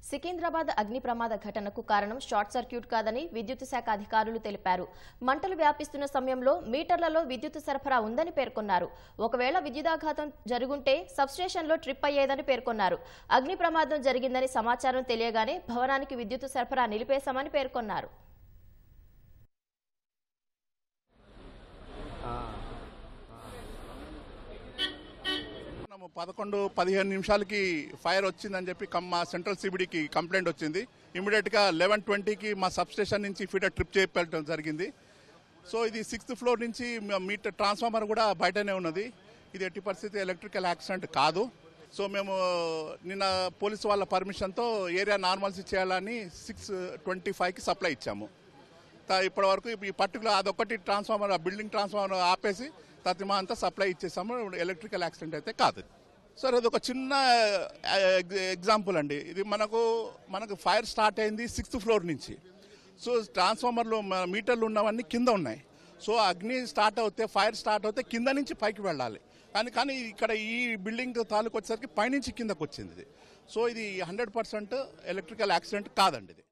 సికింద్రాబాద్ అగ్ని ప్రమాద ఘటనకు కారణం షార్ట్ సర్క్యూట్ కాదని విద్యుత్ శాఖ అధికారులు తెలిపారు మంటలు వ్యాపిస్తున్న సమయంలో మీటర్లలో విద్యుత్ సరఫరా ఉందని పేర్కొన్నారు ఒకవేళ విద్యుదాఘాతం జరుగుంటే సబ్స్టేషన్లో ట్రిప్ అయ్యేదని పేర్కొన్నారు అగ్ని ప్రమాదం జరిగిందని సమాచారం తెలియగానే భవనానికి విద్యుత్ సరఫరా నిలిపేశామని పేర్కొన్నారు మనము పదకొండు పదిహేను నిమిషాలకి ఫైర్ వచ్చిందని చెప్పి కమ్- మా సెంట్రల్ సిబిడికి కంప్లైంట్ వచ్చింది ఇమీడియట్గా లెవెన్ ట్వంటీకి మా సబ్ స్టేషన్ నుంచి ఫీడర్ ట్రిప్ చేయడం జరిగింది సో ఇది సిక్స్త్ ఫ్లోర్ నుంచి మ- మీటర్ ట్రాన్స్ఫార్మర్ కూడా బయటనే ఉన్నది ఇది ఎట్టి పరిస్థితి ఎలక్ట్రికల్ యాక్సిడెంట్ కాదు సో మేము నిన్న పోలీసు వాళ్ళ పర్మిషన్తో ఏరియా నార్మల్సీ చేయాలని సిక్స్ ట్వంటీ ఫైవ్కి సప్లై ఇచ్చాము త- ఇప్పటి వరకు ఈ పర్టికులర్ అదొకటి ట్రాన్స్ఫార్మర్ ఆ బిల్డింగ్ ట్రాన్స్ఫార్మర్ ఆపేసి తతిమా అంతా సప్లై ఇచ్చేసాము ఎలక్ట్రికల్ యాక్సిడెంట్ అయితే కాదు సార్ ఇది ఒక చిన్న ఎగ్జాంపుల్ అండి ఇది మనకు మనకు ఫైర్ స్టార్ట్ అయింది సిక్స్త్ ఫ్లోర్ నుంచి సో ట్రాన్స్ఫార్మర్లో మ- మీటర్లు ఉన్నవన్నీ కింద ఉన్నాయి సో అగ్ని స్టార్ట్ అవుతే ఫైర్ స్టార్ట్ అవుతే కింద నుంచి పైకి వెళ్ళాలి కానీ కానీ ఇక్కడ ఈ బిల్డింగ్ తాలూకు వచ్చేసరికి పైనుంచి కిందకు వచ్చింది ఇది సో ఇది హండ్రెడ్ పర్సెంట్ ఎలక్ట్రికల్ యాక్సిడెంట్ కాదండి ఇది